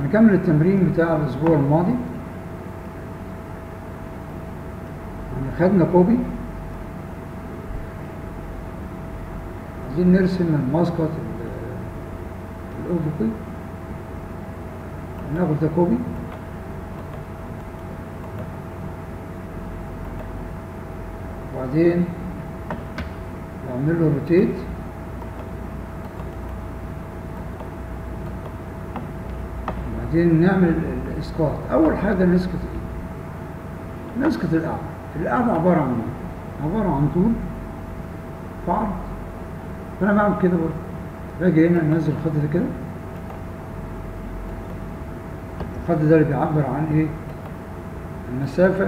هنكمل التمرين بتاع الأسبوع الماضي يعني خدنا كوبي عايزين نرسم الماسكت ال- الأفقي ناخد ده كوبي وبعدين نعمل له روتيت وبعدين نعمل ال- الاسقاط اول حاجه نسقط ايه نسقط القاعده القاعده عباره عن ايه عباره عن طول في عرض فانا بعمل كده برضه باجي هنا انزل الخط ده كده الخط ده اللي بيعبر عن ايه المسافه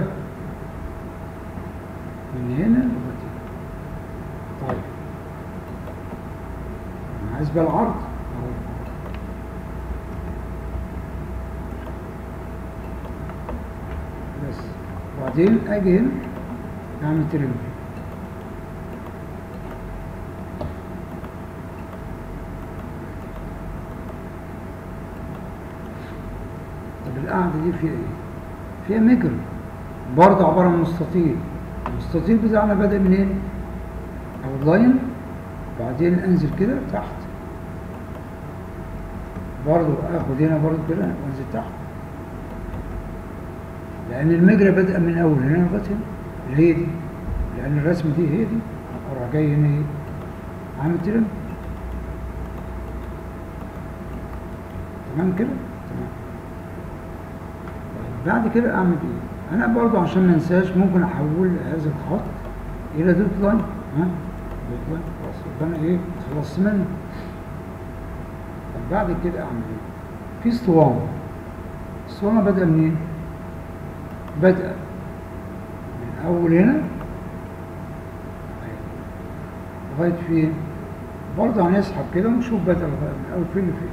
من هنا لغايه هنا طيب انا عايز بقى العرض اهو بس وبعدين اجي هنا اعمل ترم طب القاعدة دي فيها ايه؟ فيها مجرى برضه عبارة عن مستطيل المستطيل بتاعنا بدأ من هنا أو لاين بعدين انزل كده تحت برضه اخد هنا برضه كده وانزل تحت لأن المجرى بدأ من أول هنا لغاية هنا اللي هي دي لأن الرسمة دي هي دي أروح جاي هنا إيه عامل ترم تمام كده؟ تمام طيب بعد كده أعمل إيه؟ أنا برضه عشان ما انساش ممكن أحول هذا الخط إلى دوت لاين ها؟ دوت لاين خلاص يبقى أنا إيه؟ خلصت منه طب بعد كده أعمل إيه؟ في اسطوانة الاسطوانة بدأ منين؟ بدأ من أول هنا لغاية فين برضه هنسحب كده ونشوف بدأ لغاية من أول فين لفين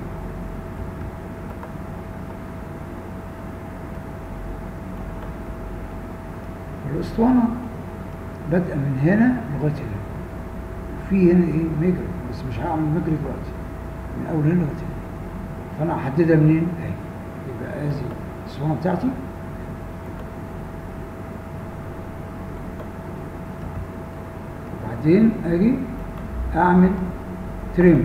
الأسطوانة بدأ من هنا لغاية هنا في هنا إيه مجرى بس مش هعمل مجرى دلوقتي من أول هنا لغاية هنا فأنا هحددها منين؟ أهي يبقى أدي الأسطوانة بتاعتي بعدين اجي اعمل تريم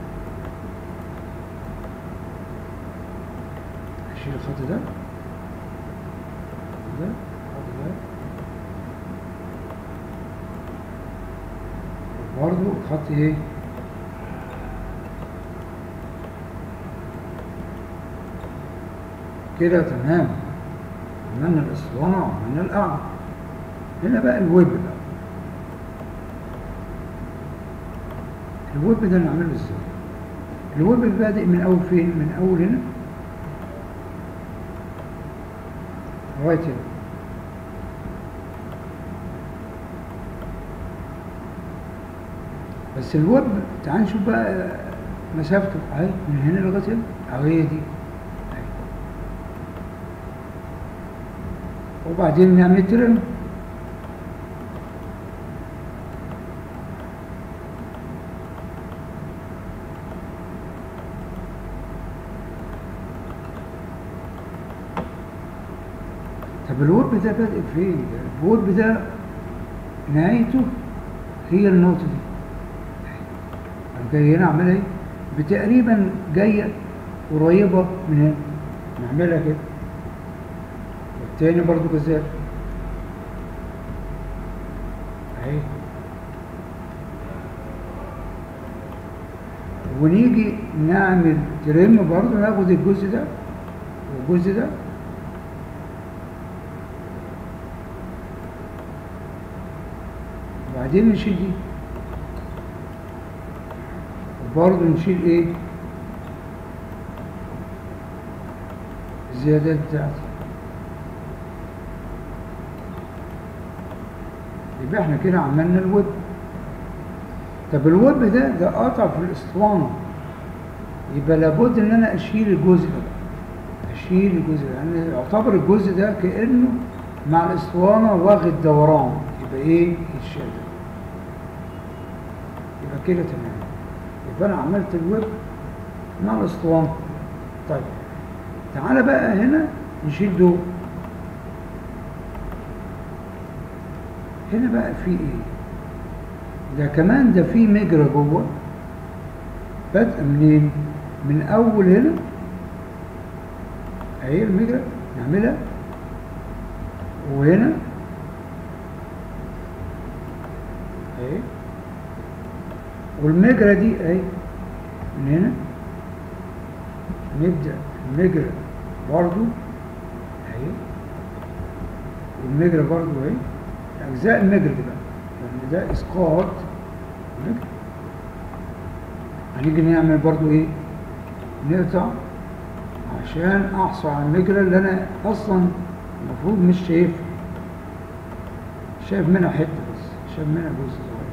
اشيل الخط ده ده الخط ده وبرضه الخط ايه كده تمام عملنا الاسطوانه وعملنا القاعده هنا بقى الويب بقى الويب ده نعمله ازاي الويب بادئ من اول فين من اول هنا لغايه هنا بس الويب تعال نشوف بقى مسافته اهي من هنا لغايه هنا اهو هي دي أهي. وبعدين نعمل ترم طب الورب ده بادئ فين؟ الورب ده نهايته هي النقطة دي. أنا جاي هنا أعملها إيه؟ بتقريبا جاية قريبة من هنا. نعملها كده. والتاني برضو كذلك. أهي. ونيجي نعمل ترم برضو ناخد الجزء ده والجزء ده وبعدين نشيل دي وبرضه نشيل ايه الزيادات بتاعتي يبقى احنا كده عملنا الويب طب الويب ده ده قطع في الاسطوانه يبقى لابد ان انا اشيل الجزء ده بقى. اشيل الجزء ده لان يعتبر الجزء ده كانه مع الاسطوانه واخد دوران يبقى ايه الشيء ده يبقى كده تمام يبقى انا عملت الويب مع الاسطوانه طيب تعالى بقى هنا نشيل دول هنا بقى في ايه ده كمان ده في مجرى جوه بدء منين من اول هنا اهي المجرى نعملها وهنا اهي والمجرى دي اهي من هنا نبدأ المجرى برضو اهي والمجرى برضو اهي اجزاء المجرى دي بقى لان ده اسقاط مجرى هنيجي نعمل برضو ايه نقطع عشان احصل على المجرى اللي انا اصلا المفروض مش شايفها شايف منها حته بس شايف منها جزء صغير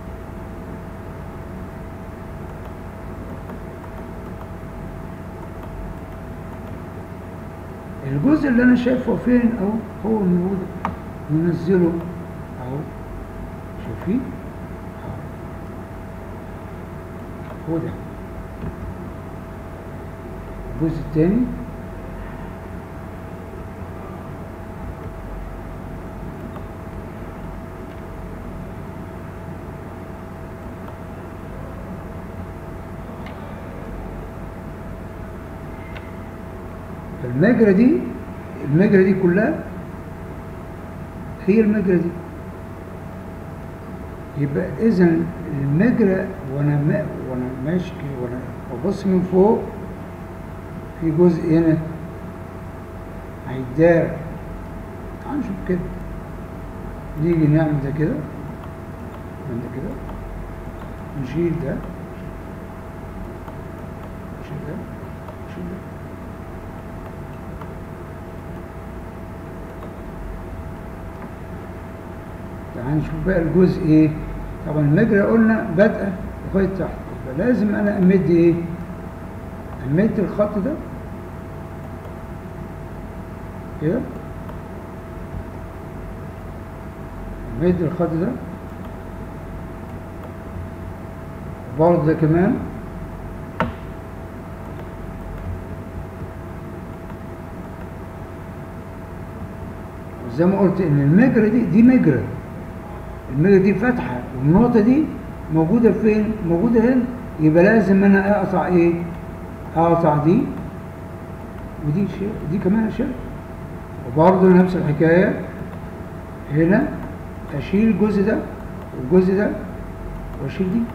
الجزء اللي انا شايفه فين اهو هو المفروض ننزله اهو شايفين اهو هو ده الجزء الثاني المجرى دي المجرى دي كلها هي المجرى دي يبقى اذا المجرى وانا ما وانا ماشي كده وانا ببص من فوق في جزء هنا هيتدار تعال نشوف كده نيجي نعمل ده كده من ده كده نشيل ده نشيل ده نشيل ده تعال نشوف بقى الجزء ايه طبعا المجرى قلنا بادئه لغايه تحت يبقى لازم انا امد ايه امد الخط ده كده امد الخط ده برضه ده كمان زي ما قلت ان المجرى دي دي مجرى المجرى دي فتحه والنقطه دي موجوده فين موجوده هنا يبقى لازم انا اقطع ايه اقطع دي ودي شيء دي كمان شيء وبرضه نفس الحكايه هنا اشيل الجزء ده والجزء ده واشيل دي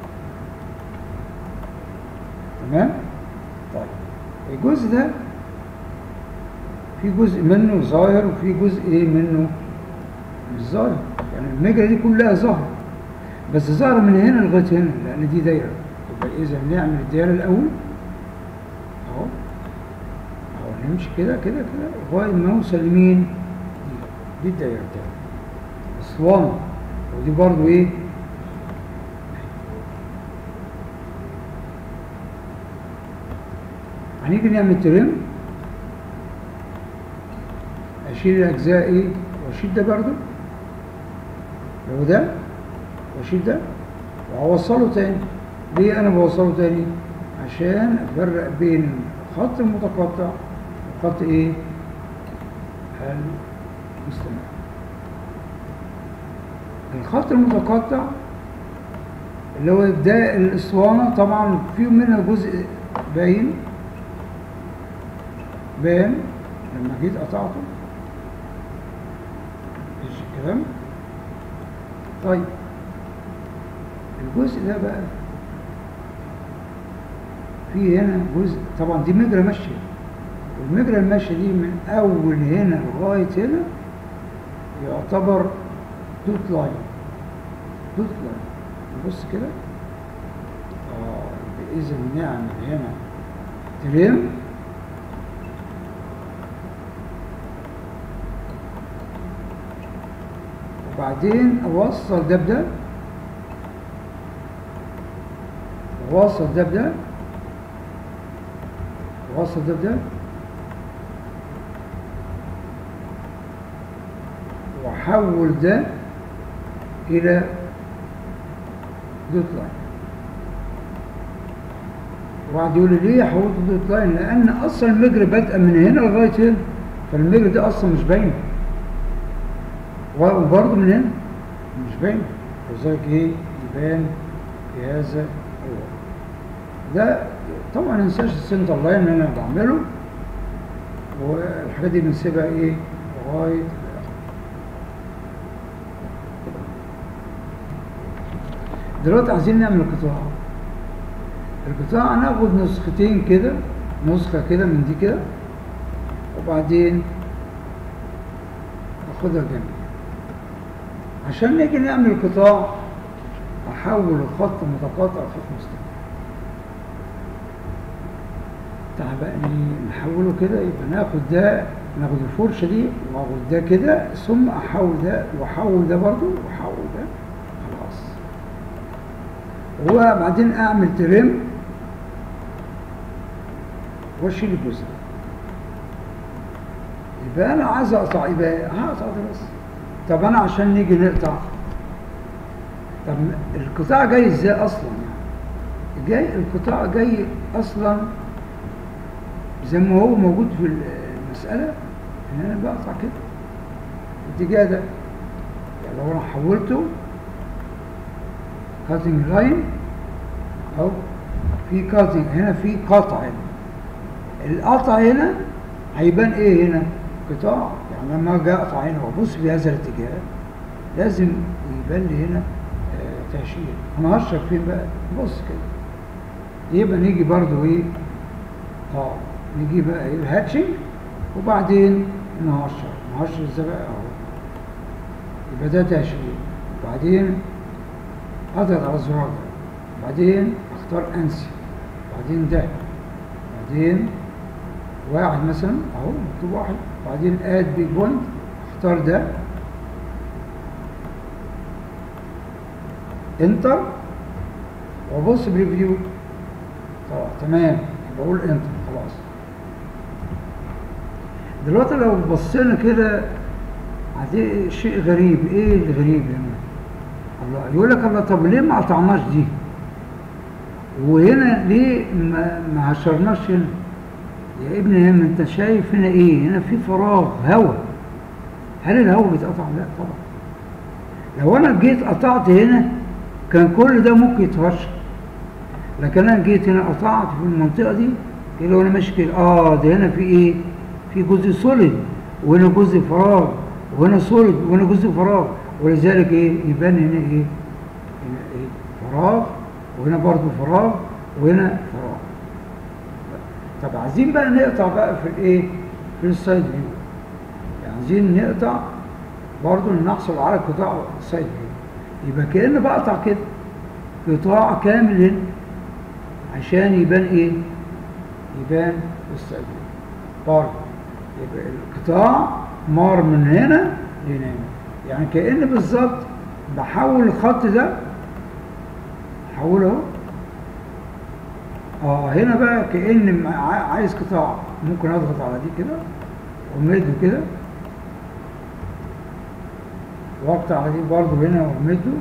تمام طيب الجزء ده في جزء منه ظاهر وفي جزء ايه منه مش ظاهر يعني المجرى دي كلها ظاهر بس ظاهرة من هنا لغاية هنا لأن دي دايرة يبقى إذا نعمل الدايرة الأول أهو أهو نمشي كده كده كده لغاية ما نوصل لمين؟ دي دي الدايرة بتاعتي أسوان ودي برضو إيه؟ هنيجي نعمل ترم اشيل الاجزاء ايه واشيل ده برضو لو ده واشيل ده واوصله تاني ليه انا بوصله تاني عشان افرق بين الخط المتقطع وخط ايه المستمر الخط المتقطع اللي هو ده الاسوانه طبعا في منها جزء باين باين لما جيت قطعته ايش الكلام طيب الجزء ده بقى في هنا جزء طبعا دي مجرى ماشيه والمجرى الماشيه دي من اول هنا لغايه هنا يعتبر دوت لاين دوت لاين نبص كده اه اذا نعمل هنا تريم وبعدين اوصل ده بده اوصل ده بده اوصل ده بده واحول ده الى دوت لاين وقعد يقول لي ليه حولت دوت لاين لان اصلا المجرى بادئه من هنا لغايه هنا فالمجرى دي اصلا مش باينه وبرضه من هنا مش باينه لذلك ايه يبان في هذا الوضع ده طبعا ما ننساش السنتر لاين اللي انا بعمله والحاجات دي بنسيبها ايه لغايه الآخر. دلوقتي عايزين نعمل قطاع القطاع هناخد نسختين كده نسخة كده من دي كده وبعدين ناخدها جنبي عشان نيجي نعمل قطاع احول الخط متقاطع لخط مستقيم تعال بقى ن- نحوله كده يبقى ناخد ده ناخد الفرشة دي واخد ده كده ثم احول ده واحول ده برضو واحول ده خلاص وبعدين اعمل ترم واشيل الجزء ده. يبقى انا عايز اقطع يبقى هقطع ده بس طب انا عشان نيجي نقطع طب القطاع جاي ازاي اصلا يعني جاي القطاع جاي اصلا زي ما هو موجود في المسألة ان انا بقطع كده الاتجاه ده يعني لو انا حولته كاتنج لاين او في كاتنج هنا في قطع هنا القطع هنا هيبان ايه هنا قطاع يعني لما اجي اقطع هنا وابص بهذا الاتجاه لازم يبان لي هنا آه، تهشير انا هشرب فين بقى بص كده يبقى نيجي برضو ايه اه نيجي بقى ايه الهاتشنج وبعدين نهشر نهشر ازاي بقى اهو يبقى ده تهشير وبعدين اضغط على الزرار ده بعدين اختار انسي بعدين ده بعدين واحد مثلا اهو مكتوب واحد بعدين اد بيج بوينت اختار ده انتر وابص بريفيو طبعا تمام بقول انتر خلاص دلوقتي لو بصينا كده هتلاقي شيء غريب ايه الغريب هنا الله يقول لك الله طب ليه ما قطعناش دي وهنا ليه ما, ما هشرناش هنا يا ابني هنا انت شايف هنا ايه هنا في فراغ هواء هل الهواء بيتقطع لا طبعا لو انا جيت قطعت هنا كان كل ده ممكن يتهشر لكن انا جيت هنا قطعت في المنطقه دي كده لو انا ماشي كده اه ده هنا في ايه في جزء سوليد وهنا جزء فراغ وهنا سوليد وهنا جزء فراغ ولذلك ايه يبان هنا ايه هنا ايه فراغ وهنا برضو فراغ وهنا فراغ طب عايزين بقى نقطع بقى في الايه في السايد فيو يعني عايزين نقطع برضو نحصل على قطاع سايد فيو يبقى كأن بقطع كده قطاع كامل هنا عشان يبان ايه يبان السايد فيو برضه يبقى القطاع مار من هنا لهنا يعني كأن بالظبط بحول الخط ده احوله اهو اه هنا بقى كأن ع- عايز قطاع ممكن اضغط على دي كده وامده كده واقطع على دي برضه هنا وامده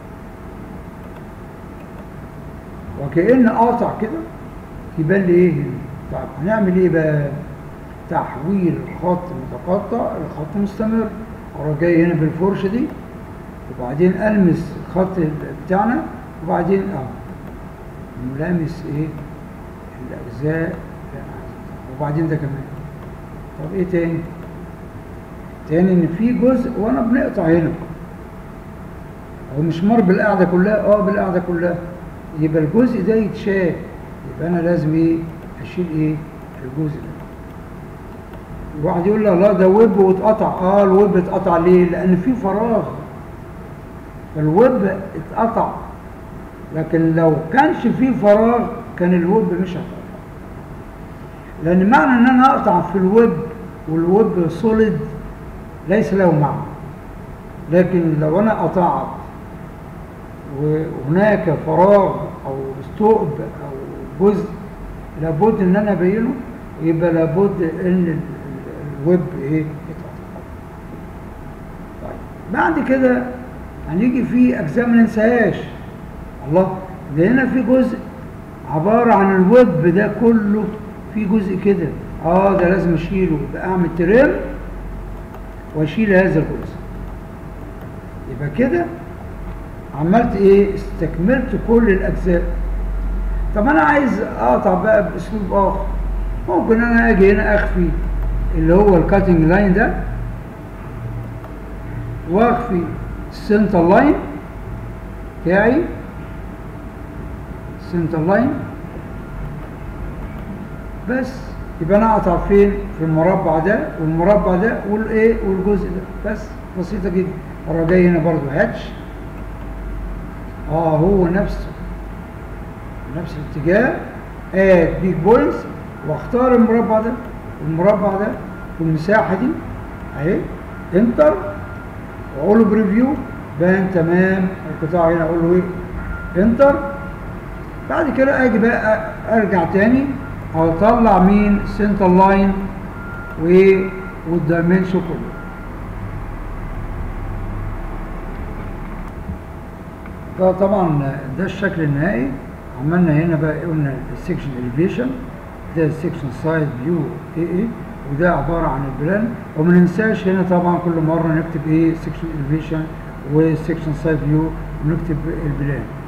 وكأن قاطع كده يبان لي ايه هنا طيب هنعمل ايه بقى تحويل خط متقطع لخط مستمر اروح جاي هنا بالفرشه دي وبعدين المس الخط بتاعنا وبعدين اه ملامس ايه الاجزاء اللي أنا عايزها. وبعدين ده كمان طب ايه تاني تاني ان في جزء وانا بنقطع هنا هو مش مر بالقاعده كلها اه بالقاعده كلها يبقى الجزء ده يتشال يبقى انا لازم ايه اشيل ايه الجزء ده الواحد يقول لا لا ده ويب واتقطع اه الويب اتقطع ليه لان في فراغ الويب اتقطع لكن لو كانش في فراغ كان الويب مش هتقطع لان معنى ان انا اقطع في الويب والويب سوليد ليس له معنى لكن لو انا قطعت وهناك فراغ او ثقب او جزء لابد ان انا ابينه يبقى لابد ان ال- ال- الويب ايه يتقطع طيب بعد كده هنيجي في اجزاء ما ننساهاش الله ده هنا في جزء عبارة عن الويب ده كله في جزء كده اه ده لازم اشيله يبقى اعمل ترم واشيل هذا الجزء يبقى كده عملت ايه استكملت كل الاجزاء طب انا عايز اقطع بقى باسلوب اخر ممكن انا اجي هنا اخفي اللي هو الكاتنج لاين ده واخفي السنتر لاين بتاعي السنتر لاين بس يبقى انا اقطع فين في المربع ده والمربع ده والايه والجزء ده بس بسيطه جدا اروح جاي هنا برضو هاتش اه هو نفسه نفس الاتجاه اد بيج بوينتس واختار المربع ده والمربع ده والمساحه دي اهي انتر واقول له بريفيو بان تمام القطاع هنا اقول له ايه انتر بعد كده اجي بقى ارجع تاني اطلع مين سنتر لاين وايه والدايمنشن كله ده طبعا ده الشكل النهائي عملنا هنا بقى قلنا السكشن اليفيشن ده السكشن سايد فيو ايه ايه وده عباره عن البلان وما ننساش هنا طبعا كل مره نكتب ايه سكشن اليفيشن وسكشن سايد فيو ونكتب البلان